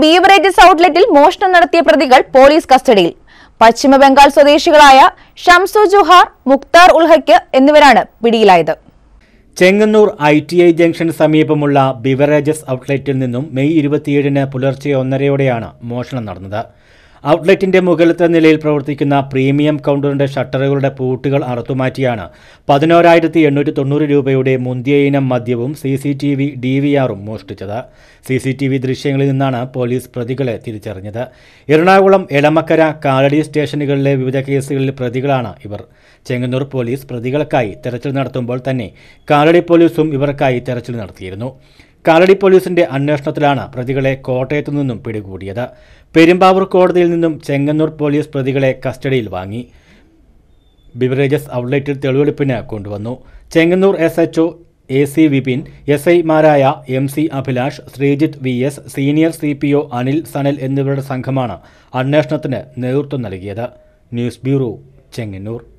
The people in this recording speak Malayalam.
ബീവറേജസ് ഔട്ട്ലെറ്റിൽ മോഷണം നടത്തിയ പ്രതികൾ പോലീസ് കസ്റ്റഡിയിൽ പശ്ചിമബംഗാൾ സ്വദേശികളായ ഷംസു ജുഹാർ മുക്താർ ഉൽഹയ്ക്ക് എന്നിവരാണ് പിടിയിലായത് ചെങ്ങന്നൂർ ഐ ടി ഐ ജംഗ്ഷന് സമീപമുള്ള ബിവറേജസ് ഔട്ട്ലെറ്റിൽ നിന്നും മെയ് ഇരുപത്തിയേഴിന് പുലർച്ചെ ഒന്നരയോടെയാണ് മോഷണം നടന്നത് ഔട്ട്ലെറ്റിന്റെ മുകളിലത്തെ നിലയിൽ പ്രവർത്തിക്കുന്ന പ്രീമിയം കൗണ്ടറിന്റെ ഷട്ടറുകളുടെ പൂട്ടുകൾ അറുത്തുമാറ്റിയാണ് പതിനോരായിരത്തി എണ്ണൂറ്റി തൊണ്ണൂറ് രൂപയുടെ മുന്തിയ ഇനം മദ്യവും C C T V D V ആറും മോഷ്ടിച്ചത് സി സി ടി വി ദൃശ്യങ്ങളിൽ നിന്നാണ് പോലീസ് പ്രതികളെ തിരിച്ചറിഞ്ഞത് എറണാകുളം എളമക്കര കാലടി സ്റ്റേഷനുകളിലെ വിവിധ കേസുകളിൽ പ്രതികളാണ് ഇവർ ചെങ്ങന്നൂർ പോലീസ് പ്രതികൾക്കായി തെരച്ചിൽ നടത്തുമ്പോൾ തന്നെ കാലടി പോലീസും ഇവർക്കായി തെരച്ചിൽ നടത്തിയിരുന്നു കാലടി പോലീസിന്റെ അന്വേഷണത്തിലാണ് പ്രതികളെ കോട്ടയത്തു നിന്നും പിടികൂടിയത് പെരുമ്പാവൂർ കോടതിയിൽ നിന്നും ചെങ്ങന്നൂർ പോലീസ് പ്രതികളെ കസ്റ്റഡിയിൽ വാങ്ങി ബിവറേജസ് ഔട്ട്ലെറ്റിൽ തെളിവെടുപ്പിന് കൊണ്ടുവന്നു Chengannur S H O C Vipin S ഐമാരായ M C Abhilash Sreejith V S senior C P O Anil Sanal എന്നിവരുടെ സംഘമാണ് അന്വേഷണത്തിന് നേതൃത്വം നൽകിയത് ന്യൂസ് ബ്യൂറോ ചെങ്ങന്നൂർ